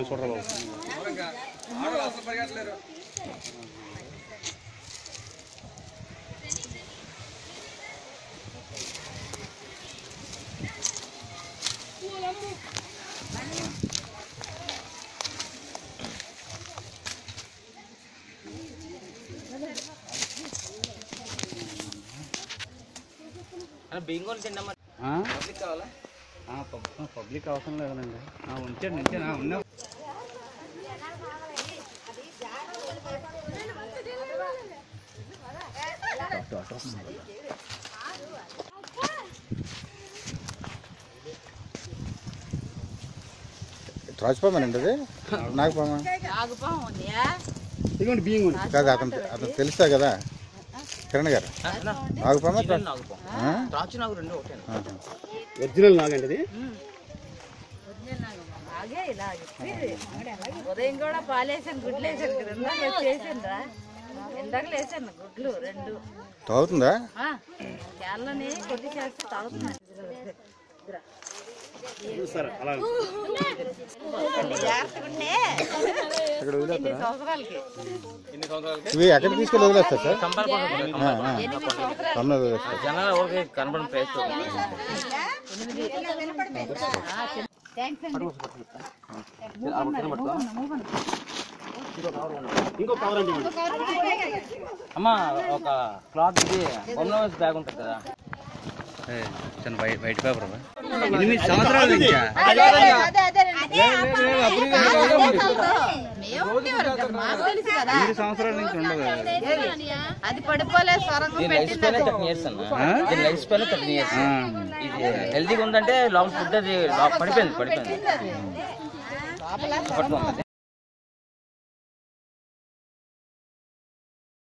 మేము చూడరా బాబు బింగోలు తిన్నామా ఆ? పబ్లిక్ కావాలా ఆ, పబ్- ఆ, పబ్లిక్ అవసరం లేదండి ఆ, ఉంచండి ఉంచండి ఆ, ఉన్నా రాజపామేనండి అది నాగపామ ఇదిగోండి బియ్యం కూడా కాదు అతను అతను తెలుస్తా కదా కిరణ్ గారు నాగపామ నాగుపం ఆ? రాచు నాగు రెండు ఒకటేనా ఆహా. ఒరిజినల్ నాగండి ఇది ఉదయం కూడా పాలేసాను గుడ్లు వేసాను కదా ఇందాక చేసాను రా ఇందాక వేసాను గుడ్లు రెండు తాగుతుందా కేళ్ళని కొద్ది చేస్తే తాగుతున్నాను సార్ అలా జాగ్రత్తగా ఉండే ఇక్కడ వదిలేస్తారా ఎనిమిది సంవత్సరాలకి ఎన్ని సంవత్సరాలకి ఇవి ఎక్కడికి తీసుకెళ్ళి వదిలేస్తారు సార్ కంపల్పడి ఆ, ఆ. కమ్మ వదిలేస్తారు జనాలు ఎవరికి కనపడిన ప్లేస్ ఇంకో కవర్ అంటే ఇవ్వండి. అమ్మ ఒక క్లాత్ ఇది బొమ్మలో బ్యాగ్ ఉంటుంది కదా చిన్న వైట్ వైట్ పేపర్ ఎనిమిది సంవత్సరాల నుంచి ఎనిమిది సంవత్సరాల నుంచి ఉండదు అది పడిపోలే సొరంగం దీని లైఫ్ స్పాన్ థర్టీ ఇయర్స్ అన్న దీని లైఫ్ స్పాన్ థర్టీ ఇయర్స్ ఆ. ఇది హెల్తీగా ఉందంటే లోపల ఫుడ్ అది లోపల పడిపోయింది పడిపోయింది పట్టుకుంటుంది